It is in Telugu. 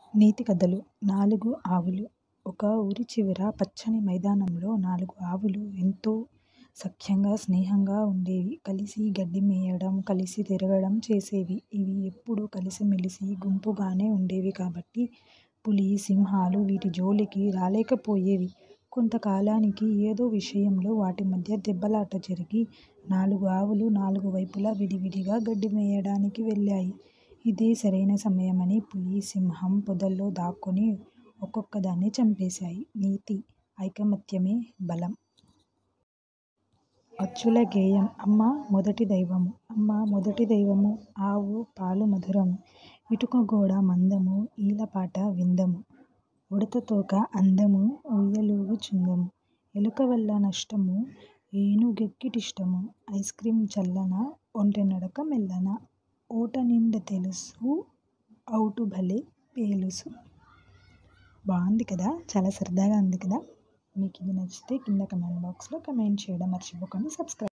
నీతి కథలు నాలుగు ఆవులు ఒక ఊరి చివర పచ్చని మైదానంలో నాలుగు ఆవులు ఎంతో సఖ్యంగా స్నేహంగా ఉండేవి. కలిసి గడ్డి మేయడం, కలిసి తిరగడం చేసేవి. ఇవి ఎప్పుడూ కలిసిమెలిసి గుంపుగానే ఉండేవి కాబట్టి పులి, సింహాలు వీటి జోలికి రాలేకపోయేవి. కొంతకాలానికి ఏదో విషయంలో వాటి మధ్య దెబ్బలాట జరిగి నాలుగు ఆవులు నాలుగు వైపులా విడివిడిగా గడ్డి మేయడానికి వెళ్ళాయి. ఇదే సరైన సమయమని పులి, సింహం పొదల్లో దాక్కుని ఒక్కొక్కదాన్ని చంపేశాయి. నీతి ఐకమత్యమే బలం. అచ్చుల గేయం అమ్మ మొదటి దైవము అమ్మ మొదటి దైవము ఆవు పాలు మధురము ఇటుక గోడ మందము ఈలపాట విందము ఉడత తోక అందము ఊయలుగు చుందము ఎలుక వల్ల నష్టము ఏనుగెక్కిటిష్టము ఐస్ క్రీం చల్లనా ఒంటె నడక మెల్లనా ఓట నిండా తెలుసు ఔటు భలే పేలుసు. బాగుంది కదా చాలా సరదాగా ఉంది కదా మీకు ఇది నచ్చితే కింద కమెంట్ బాక్స్లో కమెంట్ చేయడం మర్చిపోకండి సబ్స్క్రైబ్